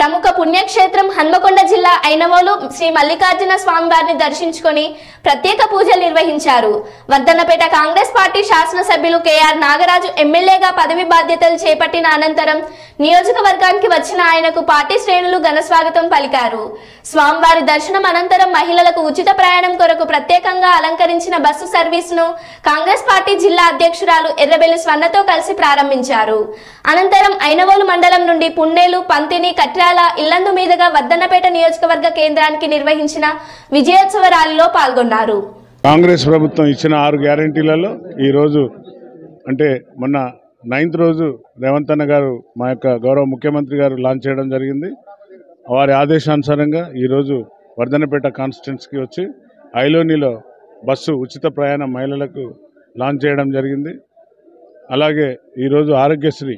ప్రముఖ పుణ్యక్షేత్రం హన్మకొండ జిల్లా ఐనవోలు శ్రీ మల్లికార్జున స్వామి వారిని దర్శించుకొని ప్రత్యేక పూజలు నిర్వహించారు వర్ధన్నపేట కాంగ్రెస్ పార్టీ శాసనసభ్యులు కేఆర్ నాగరాజు ఎమ్మెల్యేగా పదవి బాధ్యతలు చేపట్టిన అనంతరం నియోజకవర్గానికి వచ్చిన ఆయనకు పార్టీ శ్రేణులు ఘన స్వాగతం పలికారు స్వామివారి దర్శనం అనంతరం మహిళలకు ఉచిత ప్రయాణం కొరకు ప్రత్యేకంగా అలంకరించిన బస్సు సర్వీసును కాంగ్రెస్ పార్టీ జిల్లా అధ్యక్షురాలు ఎర్రబెల్లి స్వర్ణతో కలిసి ప్రారంభించారు అనంతరం ఐనవోలు మండలం నుండి పున్నేలు పంతిని కట్రాల ఇల్లందు మీదుగా వర్ధన్నపేట నియోజకవర్గ కేంద్రానికి నిర్వహించిన విజయోత్సవ ర్యాలీలో పాల్గొన్నారు కాంగ్రెస్ ప్రభుత్వం ఇచ్చిన ఆరు గ్యారంటీలలో ఈరోజు అంటే మొన్న నైన్త్ రోజు రేవంత్ అన్న గారు మా యొక్క గౌరవ ముఖ్యమంత్రి గారు లాంచ్ చేయడం జరిగింది వారి ఆదేశానుసారంగా ఈరోజు వర్ధనపేట కాన్స్టిట్యున్సీకి వచ్చి ఐలోనిలో బస్సు ఉచిత ప్రయాణ మహిళలకు లాంచ్ చేయడం జరిగింది అలాగే ఈరోజు ఆరోగ్యశ్రీ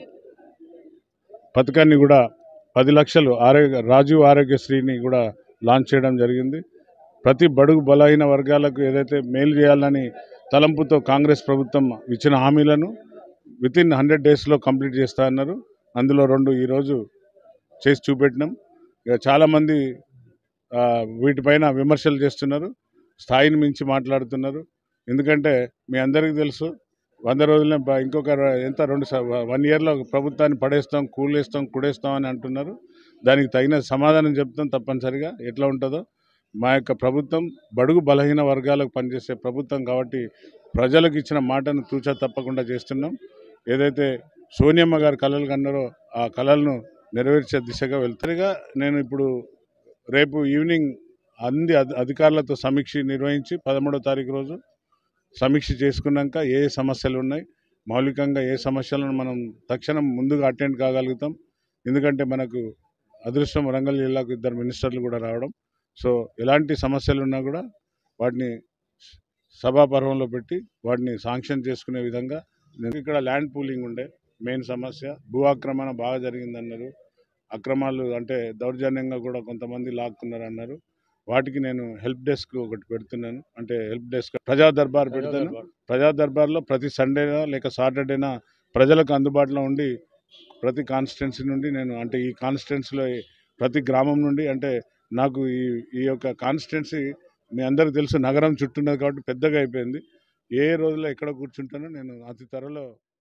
పథకాన్ని కూడా పది లక్షలు ఆరోగ్య రాజీవ్ ఆరోగ్యశ్రీని కూడా లాంచ్ చేయడం జరిగింది ప్రతి బడుగు బలహీన వర్గాలకు ఏదైతే మేలు చేయాలని తలంపుతో కాంగ్రెస్ ప్రభుత్వం ఇచ్చిన హామీలను విత్ ఇన్ హండ్రెడ్ డేస్లో కంప్లీట్ చేస్తా అన్నారు అందులో రెండు ఈరోజు చేసి చూపెట్టినాం ఇక చాలామంది ఆ, వీటిపైన విమర్శలు చేస్తున్నారు స్థాయిని మించి మాట్లాడుతున్నారు ఎందుకంటే మీ అందరికీ తెలుసు వంద రోజులనే బ- ఇంకొక ర- ఎంత రెండు వన్ ఇయర్లో ప్రభుత్వాన్ని పడేస్తాం కూలేస్తాం కుడేస్తాం అని అంటున్నారు దానికి తగిన సమాధానం చెప్తాం తప్పనిసరిగా ఎట్లా ఉంటుందో మా యొక్క ప్రభుత్వం బడుగు బలహీన వర్గాలకు పనిచేసే ప్రభుత్వం కాబట్టి ప్రజలకు ఇచ్చిన మాటను తూచా తప్పకుండా చేస్తున్నాం ఏదైతే సోనియమ్మ గారు కళలు కన్నారో ఆ కళలను నెరవేర్చే దిశగా వెళ్తారుగా నేను ఇప్పుడు రేపు ఈవినింగ్ అన్ని అధి- అధికారులతో సమీక్ష నిర్వహించి పదమూడో తారీఖు రోజు సమీక్ష చేసుకున్నాక ఏ ఏ సమస్యలు ఉన్నాయి మౌలికంగా ఏ సమస్యలను మనం తక్షణం ముందుగా అటెండ్ కాగలుగుతాం ఎందుకంటే మనకు అదృష్టం వరంగల్ జిల్లాకు ఇద్దరు మినిస్టర్లు కూడా రావడం సో ఎలాంటి సమస్యలు ఉన్నా కూడా వాటిని సభాపర్వంలో పెట్టి వాటిని శాంక్షన్ చేసుకునే విధంగా నేను ఇక్కడ ల్యాండ్ పూలింగ్ ఉండే మెయిన్ సమస్య భూ ఆక్రమణ బాగా జరిగిందన్నారు అక్రమాలు అంటే దౌర్జన్యంగా కూడా కొంతమంది లాక్కున్నారు అన్నారు వాటికి నేను హెల్ప్ డెస్క్ ఒకటి పెడుతున్నాను అంటే హెల్ప్ డెస్క్ ప్రజా దర్బార్ పెడతాను ప్రజా దర్బార్లో ప్రతి సండేనా లేక సాటర్డేనా ప్రజలకు అందుబాటులో ఉండి ప్రతి కాన్స్టిట్యున్సీ నుండి నేను అంటే ఈ కాన్స్టిట్యున్సీలో ప్రతి గ్రామం నుండి అంటే నాకు ఈ ఈ యొక్క కాన్స్టిట్యున్సీ మీ అందరికీ తెలుసు నగరం చుట్టూన్నది కాబట్టి పెద్దగా అయిపోయింది ఏ రోజులో ఎక్కడ కూర్చుంటానో నేను అతి త్వరలో